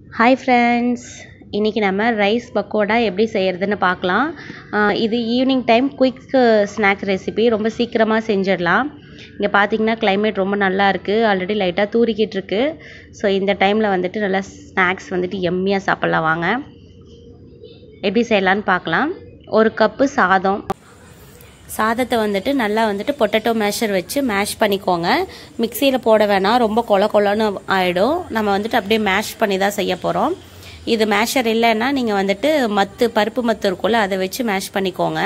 hi friends இன்றைக்கி நம்ம rice pakoda எப்படி செய்கிறதுன்னு பார்க்கலாம் ஆஹ் இது evening time quick snack recipe ரொம்ப சீக்கிரமாக செஞ்சிடலாம் இங்கே பார்த்தீங்கன்னா climate ரொம்ப நல்லா இருக்குது ஆல்ரெடி லைட்டாக தூரிக்கிட்டு இருக்கு ஸோ இந்த டைமில் வந்துட்டு நல்லா ஸ்நாக்ஸ் வந்துட்டு எம்மியாக சாப்பிட்லாம் வாங்க எப்படி செய்யலான்னு பார்க்கலாம் ஒரு கப்பு சாதம் சாதத்தை வந்துட்டு நல்லா வந்துட்டு பொட்டேட்டோ மேஷர் வச்சு மேஷ் பண்ணிக்கோங்க மிக்சியில் போட வேணாம் ரொம்ப கொல கொலன்னு ஆகிடும் நம்ம வந்துட்டு அப்படியே மேஷ் பண்ணி தான் செய்ய போகிறோம் இது மேஷர் இல்லைன்னா நீங்கள் வந்துட்டு மத்து பருப்பு மத்து இருக்கும்ல அதை வச்சு மேஷ் பண்ணிக்கோங்க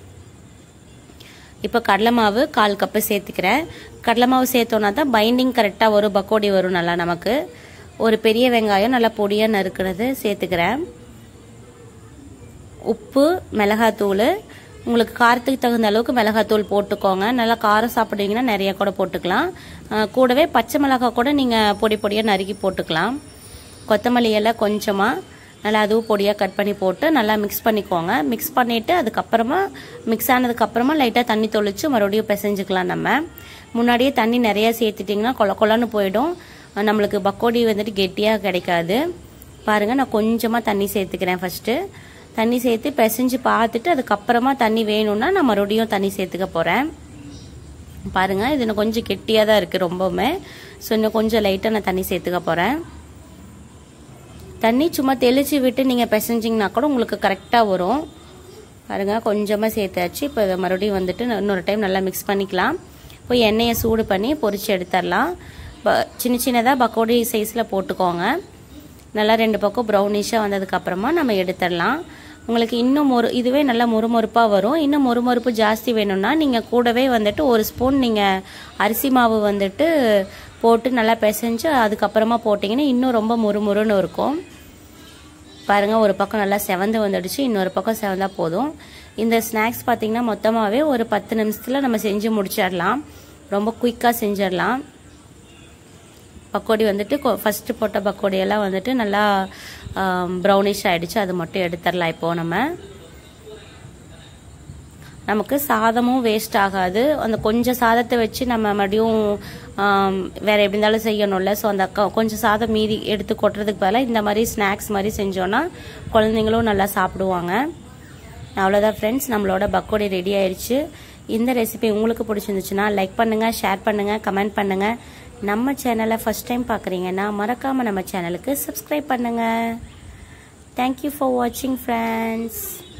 இப்போ கடலை மாவு கால் கப்பு சேர்த்துக்கிறேன் கடலை மாவு சேர்த்தோன்னா தான் பைண்டிங் கரெக்டாக வரும் பக்கோடி வரும் நல்லா நமக்கு ஒரு பெரிய வெங்காயம் நல்லா பொடியாக நறுக்கிறது சேர்த்துக்கிறேன் உப்பு மிளகாத்தூள் உங்களுக்கு காரத்துக்கு தகுந்த அளவுக்கு மிளகாத்தூள் போட்டுக்கோங்க நல்லா காரம் சாப்பிடுவீங்கன்னா நிறைய கூட போட்டுக்கலாம் கூடவே பச்சை மிளகாய் கூட நீங்கள் பொடி பொடியாக நறுக்கி போட்டுக்கலாம் கொத்தமல்லி இலை கொஞ்சமாக நல்லா அதுவும் பொடியாக கட் பண்ணி போட்டு நல்லா மிக்ஸ் பண்ணிக்கோங்க மிக்ஸ் பண்ணிவிட்டு அதுக்கப்புறமா மிக்ஸ் ஆனதுக்கப்புறமா லைட்டாக தண்ணி தொளிச்சு மறுபடியும் பிசைஞ்சுக்கலாம் நம்ம முன்னாடியே தண்ணி நிறையா சேர்த்துட்டிங்கன்னா கொல கொலன்னு போயிடும் நம்மளுக்கு பக்கோடி வந்துட்டு கெட்டியாக கிடைக்காது பாருங்கள் நான் கொஞ்சமாக தண்ணி சேர்த்துக்கிறேன் ஃபஸ்ட்டு தண்ணி சேர்த்து பிசைஞ்சு பார்த்துட்டு அதுக்கப்புறமா தண்ணி வேணும்னா நான் மறுபடியும் தண்ணி சேர்த்துக்க போகிறேன் பாருங்கள் இது இன்னும் கொஞ்சம் கெட்டியாக தான் இருக்குது ரொம்பவுமே ஸோ இன்னும் கொஞ்சம் லைட்டாக நான் தண்ணி சேர்த்துக்க போகிறேன் தண்ணி சும்மா தெளித்து விட்டு நீங்கள் பிசைஞ்சிங்கன்னா கூட உங்களுக்கு கரெக்டாக வரும் பாருங்கள் கொஞ்சமாக சேர்த்தாச்சு இப்போ இதை மறுபடியும் வந்துட்டு இன்னொரு டைம் நல்லா மிக்ஸ் பண்ணிக்கலாம் இப்போ எண்ணெயை சூடு பண்ணி பொரிச்சு எடுத்துடலாம் சின்ன சின்னதாக பக்கோடி சைஸில் போட்டுக்கோங்க நல்லா ரெண்டு பக்கம் ப்ரௌனிஷாக வந்ததுக்கப்புறமா நம்ம எடுத்துடலாம் உங்களுக்கு இன்னும் மொறு இதுவே நல்லா முறுமுறுப்பாக வரும் இன்னும் முறுமுறுப்பு ஜாஸ்தி வேணும்னா நீங்கள் கூடவே வந்துட்டு ஒரு ஸ்பூன் நீங்கள் அரிசி மாவு வந்துட்டு போட்டு நல்லா பிசைஞ்சு அதுக்கப்புறமா போட்டிங்கன்னா இன்னும் ரொம்ப முறுமுறுன்னு இருக்கும் பாருங்கள் ஒரு பக்கம் நல்லா செவந்து வந்துடுச்சு இன்னொரு பக்கம் செவந்தா போதும் இந்த ஸ்நாக்ஸ் பார்த்திங்கன்னா மொத்தமாகவே ஒரு பத்து நிமிஷத்தில் நம்ம செஞ்சு முடிச்சிடலாம் ரொம்ப குயிக்காக செஞ்சிடலாம் பக்கோடி வந்துட்டு ஃபஸ்ட்டு போட்ட பக்கோடியெல்லாம் வந்துட்டு நல்லா ப்ரௌனிஷ் ஆகிடுச்சு அது மட்டும் எடுத்துடலாம் இப்போது நம்ம நமக்கு சாதமும் வேஸ்ட் ஆகாது அந்த கொஞ்சம் சாதத்தை வச்சு நம்ம மறுபடியும் வேறு எப்படி இருந்தாலும் செய்யணும்ல ஸோ அந்த கொஞ்சம் சாதம் மீதி எடுத்து கொட்டுறதுக்கு பதிலாக இந்த மாதிரி ஸ்நாக்ஸ் மாதிரி செஞ்சோன்னா குழந்தைங்களும் நல்லா சாப்பிடுவாங்க அவ்வளோதான் ஃப்ரெண்ட்ஸ் நம்மளோட பக்கோடி ரெடி ஆயிடுச்சு இந்த ரெசிபி உங்களுக்கு பிடிச்சிருந்துச்சுன்னா லைக் பண்ணுங்கள் ஷேர் பண்ணுங்கள் கமெண்ட் பண்ணுங்கள் நம்ம சேனலை ஃபஸ்ட் டைம் பார்க்குறீங்கன்னா மறக்காமல் நம்ம சேனலுக்கு சப்ஸ்கிரைப் பண்ணுங்கள் தேங்க்யூ ஃபார் வாட்சிங் ஃப்ரெண்ட்ஸ்